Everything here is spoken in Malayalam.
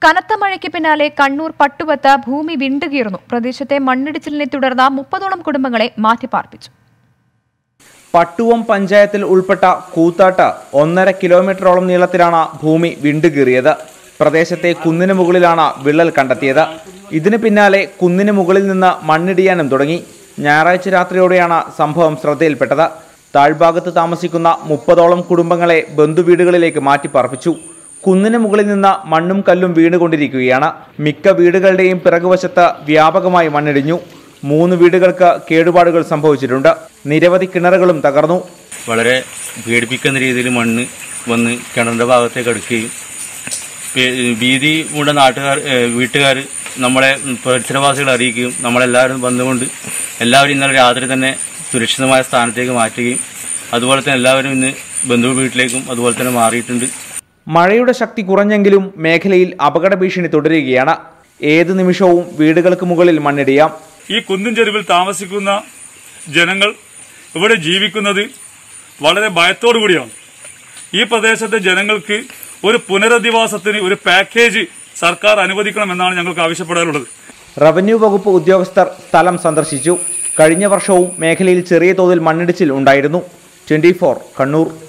കനത്ത മഴയ്ക്ക് പിന്നാലെ കണ്ണൂർ പട്ടുവത്ത് ഭൂമി വിണ്ടുകീർന്നു പ്രദേശത്തെ മണ്ണിടിച്ചിലിനെ തുടർന്ന് മുപ്പതോളം കുടുംബങ്ങളെ മാറ്റിപ്പാർപ്പിച്ചു പട്ടുവം പഞ്ചായത്തിൽ ഉൾപ്പെട്ട കൂത്താട്ട് ഒന്നര കിലോമീറ്ററോളം നീളത്തിലാണ് ഭൂമി വിണ്ടുകീറിയത് പ്രദേശത്തെ കുന്നിന് മുകളിലാണ് വിള്ളൽ കണ്ടെത്തിയത് ഇതിന് പിന്നാലെ കുന്നിന് മുകളിൽ നിന്ന് മണ്ണിടിയാനും തുടങ്ങി ഞായറാഴ്ച രാത്രിയോടെയാണ് സംഭവം ശ്രദ്ധയിൽപ്പെട്ടത് താഴ്ഭാഗത്ത് താമസിക്കുന്ന മുപ്പതോളം കുടുംബങ്ങളെ ബന്ധുവീടുകളിലേക്ക് മാറ്റിപ്പാർപ്പിച്ചു കുന്നിന് മുകളിൽ നിന്ന് മണ്ണും കല്ലും വീണുകൊണ്ടിരിക്കുകയാണ് മിക്ക വീടുകളുടെയും പിറകുവശത്ത് വ്യാപകമായി മണ്ണിടിഞ്ഞു മൂന്ന് വീടുകൾക്ക് കേടുപാടുകൾ സംഭവിച്ചിട്ടുണ്ട് നിരവധി കിണറുകളും തകർന്നു വളരെ പേടിപ്പിക്കുന്ന രീതിയിൽ മണ്ണ് വന്ന് കിണറിൻ്റെ ഭാഗത്തേക്ക് അടുക്കുകയും പേ- ഭീതി മൂട നാട്ടുകാർ വീട്ടുകാർ നമ്മളെ പരിസരവാസികളെ അറിയിക്കുകയും നമ്മളെല്ലാവരും വന്നുകൊണ്ട് എല്ലാവരും ഇന്നലെ രാത്രി തന്നെ സുരക്ഷിതമായ സ്ഥാനത്തേക്ക് മാറ്റുകയും അതുപോലെ തന്നെ എല്ലാവരും ഇന്ന് ബന്ധു വീട്ടിലേക്കും അതുപോലെ തന്നെ മാറിയിട്ടുണ്ട് മഴയുടെ ശക്തി കുറഞ്ഞെങ്കിലും മേഖലയിൽ അപകട ഭീഷണി തുടരുകയാണ് ഏത് നിമിഷവും വീടുകൾക്ക് മുകളിൽ മണ്ണിടിയാം ഈ കുന്നിൻ ചെരുവിൽ താമസിക്കുന്ന ജനങ്ങൾ ഇവിടെ ജീവിക്കുന്നത് വളരെ ഭയത്തോടു കൂടിയാണ് ഈ പ്രദേശത്തെ ജനങ്ങൾക്ക് ഒരു പുനരധിവാസത്തിന് ഒരു പാക്കേജ് സർക്കാർ അനുവദിക്കണമെന്നാണ് ഞങ്ങൾക്ക് ആവശ്യപ്പെടാനുള്ളത് റവന്യൂ വകുപ്പ് ഉദ്യോഗസ്ഥർ സ്ഥലം സന്ദർശിച്ചു കഴിഞ്ഞ വർഷവും മേഖലയിൽ ചെറിയ തോതിൽ മണ്ണിടിച്ചിൽ ഉണ്ടായിരുന്നു ട്വന്റി കണ്ണൂർ